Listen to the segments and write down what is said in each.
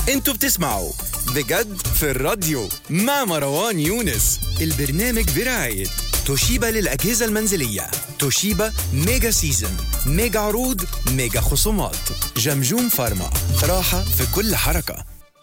انتوا بتسمعوا بجد في الراديو مع مروان يونس البرنامج برعاية توشيبا للأجهزة المنزلية توشيبا ميجا سيزن ميجا عروض ميجا خصومات جمجوم فارما راحة في كل حركة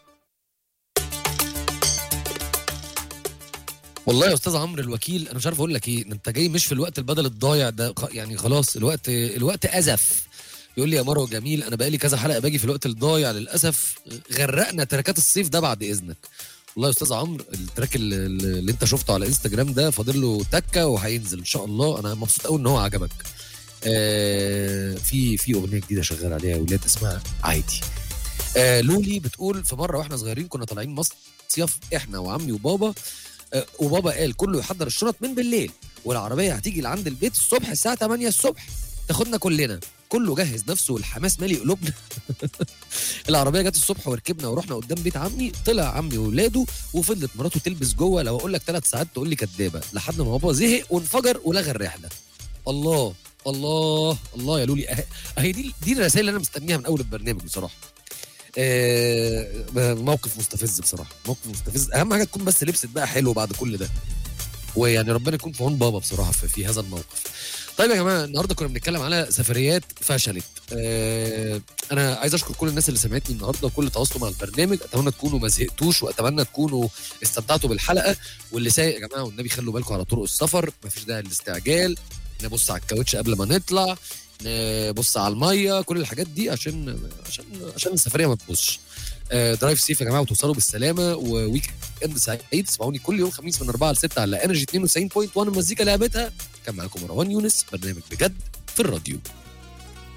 والله يا استاذ عمرو الوكيل انا مش عارف اقول لك ايه انت جاي مش في الوقت البدل الضايع ده خ- يعني خلاص الوقت الوقت ازف يقول لي يا مروه جميل انا بقالي كذا حلقه باجي في الوقت الضايع للاسف غرقنا تراكات الصيف ده بعد اذنك والله يا استاذ عمرو التراك اللي, اللي انت شفته على انستجرام ده فاضل له تكه وهينزل ان شاء الله انا مبسوط قوي ان هو عجبك آه في في اغنيه جديده شغال عليها يا ولاد اسمها عادي آه لولي بتقول في مره واحنا صغيرين كنا طالعين مصيف احنا وعمي وبابا آه، وبابا قال كله يحضر الشنط من بالليل والعربيه هتيجي لعند البيت الصبح الساعه 8 الصبح تاخدنا كلنا كله جهز نفسه والحماس مالي قلوبنا العربيه جت الصبح وركبنا ورحنا قدام بيت عمي طلع عمي وولاده وفضلت مراته تلبس جوه لو اقول لك ثلاث ساعات تقول لي كدابه لحد ما بابا زهق وانفجر ولغى الرحله الله الله الله يا لولي أه- اهي دي دي الرسائل اللي انا مستنيها من اول البرنامج بصراحه آه، موقف مستفز بصراحه موقف مستفز اهم حاجه تكون بس لبست بقى حلو بعد كل ده ويعني ربنا يكون في عون بابا بصراحه في, في هذا الموقف طيب يا جماعه النهارده كنا بنتكلم على سفريات فشلت آه انا عايز اشكر كل الناس اللي سمعتني النهارده وكل تواصلوا مع البرنامج اتمنى تكونوا ما زهقتوش واتمنى تكونوا استمتعتوا بالحلقه واللي سايق يا جماعه والنبي خلوا بالكم على طرق السفر مفيش داعي للاستعجال نبص على الكاوتش قبل ما نطلع نبص على الميه كل الحاجات دي عشان عشان عشان السفريه ما تبصش آه، درايف سيف يا جماعه وتوصلوا بالسلامه وويك اند سعيد اسمعوني كل يوم خميس من 4 ل 6 على انرجي 92.1 المزيكا لعبتها كان معاكم مروان يونس برنامج بجد في الراديو